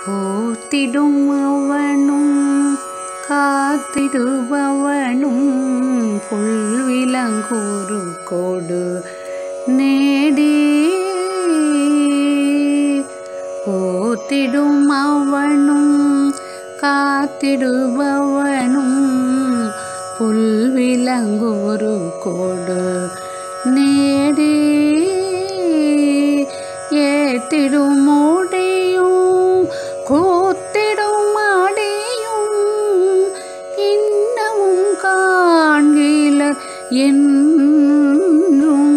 போத்திடும் அவனும் காத்திடுபவனும் புல்விலங்கூறு கோடு நேடி போத்திடும் அவனும் காத்திடுபவனும் புல்விலங்கூறு கோடு நேடி ஏத்திடும் முடியும் கூத்திடும் அடியும் இன்னமும் காண்கில என்றும்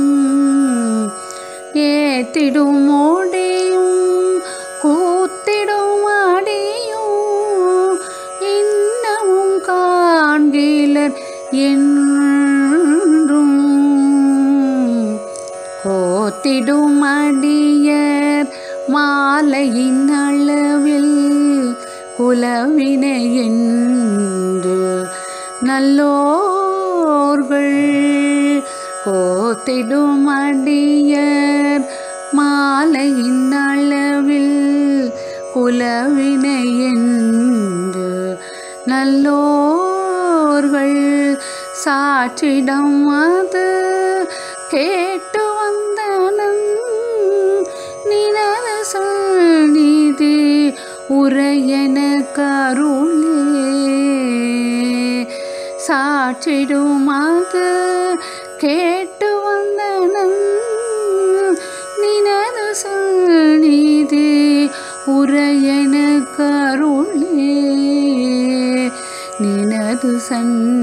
ஏத்திடும் முடியும் கூத்திடும் அடியும் இன்னமும் காண்கிலர் என்றும் கோத்திடும் அடியர் மாலையின் அளவில் குலவினை என்று நல்லோர்கள் கோத்திடும் அடியர் மாலையின் அளவில் குலவினை என்று நல்லோர்கள் சாற்றிடம் அது கேட்டு வந்தனன் நினரசல் நீதி உரையன கருளே சாற்றிடும் அது கேட்டு வந்தனன் நினரசல் நீதி உரையன கருளே நினது சன்